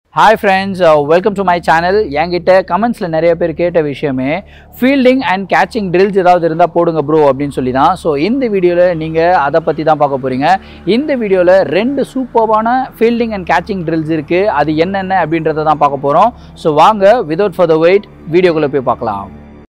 Hi friends welcome to my channel என்கிட்ட கமெண்ட்ஸில் நிறைய பேர் கேட்ட விஷயமே ஃபீல்டிங் அண்ட் கேட்சிங் ட்ரில்ஸ் ஏதாவது இருந்தால் போடுங்க ப்ரோ அப்படின்னு சொல்லி தான் ஸோ இந்த வீடியோவில் நீங்கள் அதை பற்றி தான் பார்க்க போகிறீங்க இந்த வீடியோவில் ரெண்டு சூப்பர்பான ஃபீல்டிங் அண்ட் கேட்சிங் ட்ரில்ஸ் இருக்குது அது என்னென்ன அப்படின்றத தான் பார்க்க போகிறோம் ஸோ வாங்க விதவுட் ஃபார் த வெயிட் வீடியோக்குள்ளே போய் பார்க்கலாம்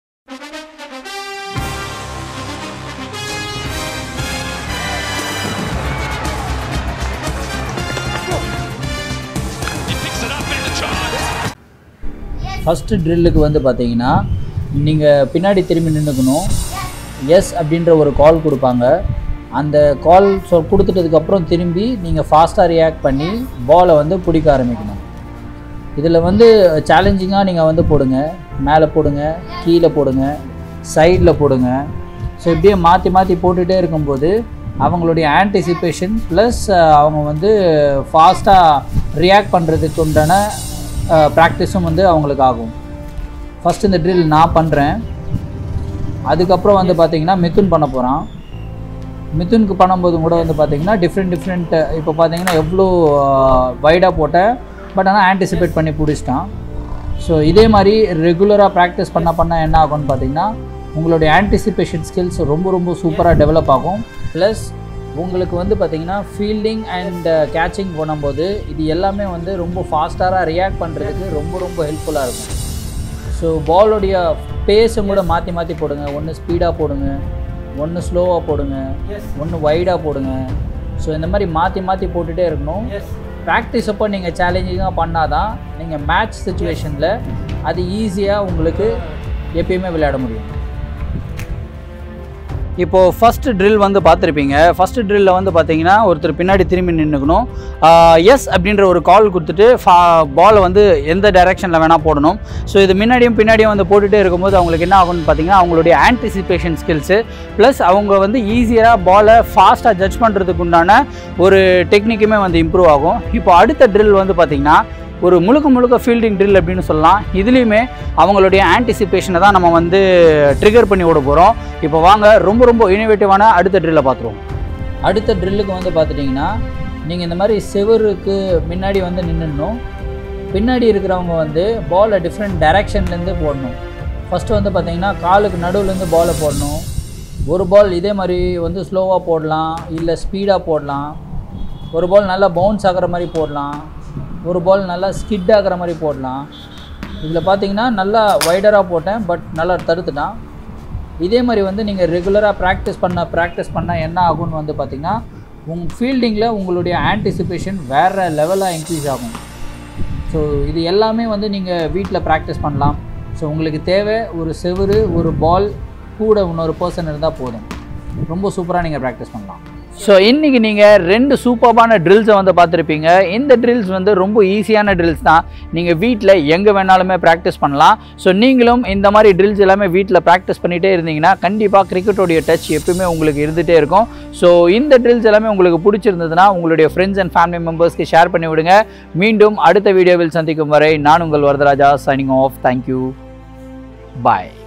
He picks it up in the charge. First ட்ரில்லுக்கு வந்து பார்த்தீங்கன்னா நீங்கள் பின்னாடி திரும்பி நின்றுக்கணும் எஸ் அப்படின்ற ஒரு கால் கொடுப்பாங்க அந்த கால் சொ கொடுத்துட்டதுக்கப்புறம் திரும்பி நீங்கள் ஃபாஸ்ட்டாக ரியாக்ட் பண்ணி பாலை வந்து பிடிக்க ஆரம்பிக்கணும் இதில் வந்து சேலஞ்சிங்காக நீங்கள் வந்து போடுங்க மேலே போடுங்க கீழே போடுங்க சைடில் போடுங்க ஸோ இப்படியே மாற்றி மாற்றி போட்டுகிட்டே இருக்கும்போது அவங்களுடைய ஆன்டிசிபேஷன் ப்ளஸ் அவங்க வந்து ஃபாஸ்ட்டாக ரியாக்ட் பண்ணுறதுக்கு உண்டான ப்ராக்டிஸும் வந்து அவங்களுக்கு ஆகும் ஃபஸ்ட் இந்த ட்ரில் நான் பண்ணுறேன் அதுக்கப்புறம் வந்து பார்த்தீங்கன்னா மிதுன் பண்ண போகிறான் மிதுனுக்கு பண்ணும்போது கூட வந்து பார்த்தீங்கன்னா டிஃப்ரெண்ட் டிஃப்ரெண்ட் இப்போ பார்த்தீங்கன்னா எவ்வளோ வைடாக போட்டேன் பட் ஆனால் ஆன்டிசிபேட் பண்ணி பிடிச்சிட்டான் ஸோ இதே மாதிரி ரெகுலராக ப்ராக்டிஸ் பண்ண பண்ண என்ன ஆகும்னு பார்த்தீங்கன்னா உங்களுடைய ஆன்டிசிபேஷன் ஸ்கில்ஸ் ரொம்ப ரொம்ப சூப்பராக டெவலப் ஆகும் ப்ளஸ் உங்களுக்கு வந்து பார்த்தீங்கன்னா ஃபீல்டிங் அண்ட் கேட்சிங் பண்ணும்போது இது எல்லாமே வந்து ரொம்ப ஃபாஸ்ட்டாக ரியாக்ட் பண்ணுறதுக்கு ரொம்ப ரொம்ப ஹெல்ப்ஃபுல்லாக இருக்கும் ஸோ பாலோடைய பேஸும் கூட மாற்றி மாற்றி போடுங்க ஒன்று ஸ்பீடாக போடுங்க ஒன்று ஸ்லோவாக போடுங்க ஒன்று வைடாக போடுங்க ஸோ இந்த மாதிரி மாற்றி மாற்றி போட்டுகிட்டே இருக்கணும் ப்ராக்டிஸ் அப்போ நீங்கள் சேலஞ்சிங்காக பண்ணால் தான் நீங்கள் மேட்ச் சுச்சுவேஷனில் அது ஈஸியாக உங்களுக்கு எப்பயுமே விளையாட முடியும் இப்போது ஃபஸ்ட்டு ட்ரில் வந்து பார்த்துருப்பீங்க ஃபஸ்ட்டு ட்ரில்லில் வந்து பார்த்தீங்கன்னா ஒருத்தர் பின்னாடி திரும்பி நின்றுக்கணும் எஸ் அப்படின்ற ஒரு கால் கொடுத்துட்டு ஃபா பாலை வந்து எந்த டைரெக்ஷனில் வேணால் போடணும் ஸோ இது முன்னாடியும் பின்னாடியும் வந்து போட்டுகிட்டே இருக்கும்போது அவங்களுக்கு என்ன ஆகும்னு பார்த்தீங்கன்னா அவங்களுடைய ஆன்டிசிபேஷன் ஸ்கில்ஸு ப்ளஸ் அவங்க வந்து ஈஸியாக பாலை ஃபாஸ்ட்டாக ஜட்ஜ் பண்ணுறதுக்கு உண்டான ஒரு டெக்னிக்குமே வந்து இம்ப்ரூவ் ஆகும் இப்போ அடுத்த ட்ரில் வந்து பார்த்திங்கன்னா ஒரு முழுக்க முழுக்க ஃபீல்டிங் ட்ரில் அப்படின்னு சொல்லலாம் இதுலேயுமே அவங்களுடைய ஆன்டிசிபேஷனை தான் நம்ம வந்து ட்ரிகர் பண்ணி விட போகிறோம் இப்போ வாங்க ரொம்ப ரொம்ப இனோவேட்டிவான அடுத்த ட்ரில்லை பார்த்துருவோம் அடுத்த ட்ரில்லுக்கு வந்து பார்த்துட்டிங்கன்னா நீங்கள் இந்த மாதிரி செவருக்கு முன்னாடி வந்து நின்றுடணும் பின்னாடி இருக்கிறவங்க வந்து பாலை டிஃப்ரெண்ட் டைரக்ஷன்லேருந்து போடணும் ஃபஸ்ட்டு வந்து பார்த்தீங்கன்னா காலுக்கு நடுவுலேருந்து பாலை போடணும் ஒரு பால் இதே மாதிரி வந்து ஸ்லோவாக போடலாம் இல்லை ஸ்பீடாக போடலாம் ஒரு பால் நல்லா பவுன்ஸ் ஆகிற மாதிரி போடலாம் ஒரு பால் நல்லா ஸ்கிட் ஆகிற மாதிரி போடலாம் இதில் பார்த்தீங்கன்னா நல்லா வைடராக போட்டேன் பட் நல்லா தடுத்துட்டான் இதே மாதிரி வந்து நீங்கள் ரெகுலராக ப்ராக்டிஸ் பண்ண ப்ராக்டிஸ் பண்ணால் என்ன ஆகும்னு வந்து பார்த்திங்கன்னா உங்கள் ஃபீல்டிங்கில் உங்களுடைய ஆன்டிசிபேஷன் வேறு லெவலாக இன்க்ரீஸ் ஆகும் ஸோ இது எல்லாமே வந்து நீங்கள் வீட்டில் ப்ராக்டிஸ் பண்ணலாம் ஸோ உங்களுக்கு தேவை ஒரு செவுரு ஒரு பால் கூட இன்னொரு பர்சன் இருந்தால் போதும் ரொம்ப சூப்பராக நீங்கள் ப்ராக்டிஸ் பண்ணலாம் ஸோ இன்றைக்கி நீங்கள் ரெண்டு சூப்பர்பான ட்ரில்ஸை வந்து பார்த்துருப்பீங்க இந்த ட்ரில்ஸ் வந்து ரொம்ப ஈஸியான ட்ரில்ஸ் தான் நீங்கள் வீட்டில் எங்கே வேணாலுமே ப்ராக்டிஸ் பண்ணலாம் ஸோ நீங்களும் இந்த மாதிரி ட்ரில்ஸ் எல்லாமே வீட்டில் ப்ராக்டிஸ் பண்ணிகிட்டே இருந்தீங்கன்னா கண்டிப்பாக கிரிக்கெட்டோடைய டச் எப்பவுமே உங்களுக்கு இருந்துகிட்டே இருக்கும் ஸோ இந்த ட்ரில்ஸ் எல்லாமே உங்களுக்கு பிடிச்சிருந்ததுன்னா உங்களுடைய ஃப்ரெண்ட்ஸ் அண்ட் ஃபேமிலி மெம்பர்ஸ்க்கு ஷேர் பண்ணி விடுங்க மீண்டும் அடுத்த வீடியோவில் சந்திக்கும் வரை நான் உங்கள் வரதராஜா சைனிங் ஆஃப் தேங்க்யூ பாய்